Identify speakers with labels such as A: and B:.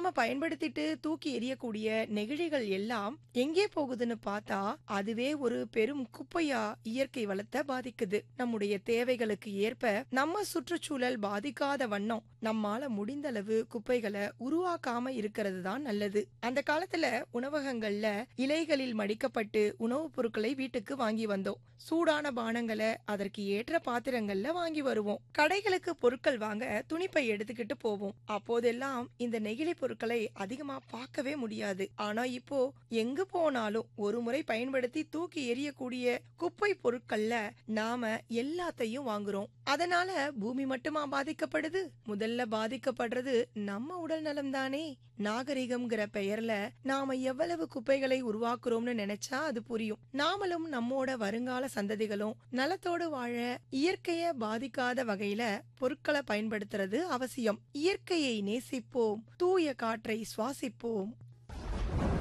A: நாம பயன்படுத்திட்டு தூக்கி எறியக்கூடிய நெகிழிகள் எல்லாம் எங்கே போகுதுன்னு பார்த்தா அதுவே ஒரு பெரும் குப்பையா இயற்கை வளத்தை பாதிக்குது நம்முடைய தேவைகளுக்கு ஏற்ப நம்ம சுற்றுச்சூழல் பாதிக்காத வண்ணம் நம்மால முடிந்தளவு குப்பைகளை உருவாக்காம இருக்கிறது தான் நல்லது அந்த காலத்துல உணவகங்கள்ல இலைகளில் மடிக்கப்பட்டு உணவுப் பொருட்களை வீட்டுக்கு வாங்கி வந்தோம் சூடான பானங்களை அதற்கு ஏற்ற பாத்திரங்கள்ல வாங்கி வருவோம் கடைகளுக்கு பொருட்கள் வாங்க துணிப்பை எடுத்துக்கிட்டு போவோம் அப்போதெல்லாம் இந்த நெகிழி பொருட்களை அதிகமா பார்க்கவே முடியாது ஆனா இப்போ எங்கு போனாலும் ஒரு முறை பயன்படுத்தி தூக்கி எறியக்கூடிய குப்பை பொருட்கள்ல நாம எல்லாத்தையும் வாங்குறோம் அதனால பூமி மட்டுமா பாதிக்கப்படுது முதல்ல பாதிக்கப்படுறது நம்ம உடல் நலம் தானே நாகரிகம்ங்கிற பெயர்ல நாம எவ்வளவு குப்பைகளை உருவாக்குறோம்னு நினைச்சா அது புரியும் நாமளும் நம்மோட வருங்கால சந்ததிகளும் நலத்தோடு வாழ இயற்கைய பாதிக்காத வகையில பொருட்களை பயன்படுத்துறது அவசியம் இயற்கையை நேசிப்போம் தூய காற்றை சுவாசிப்போம்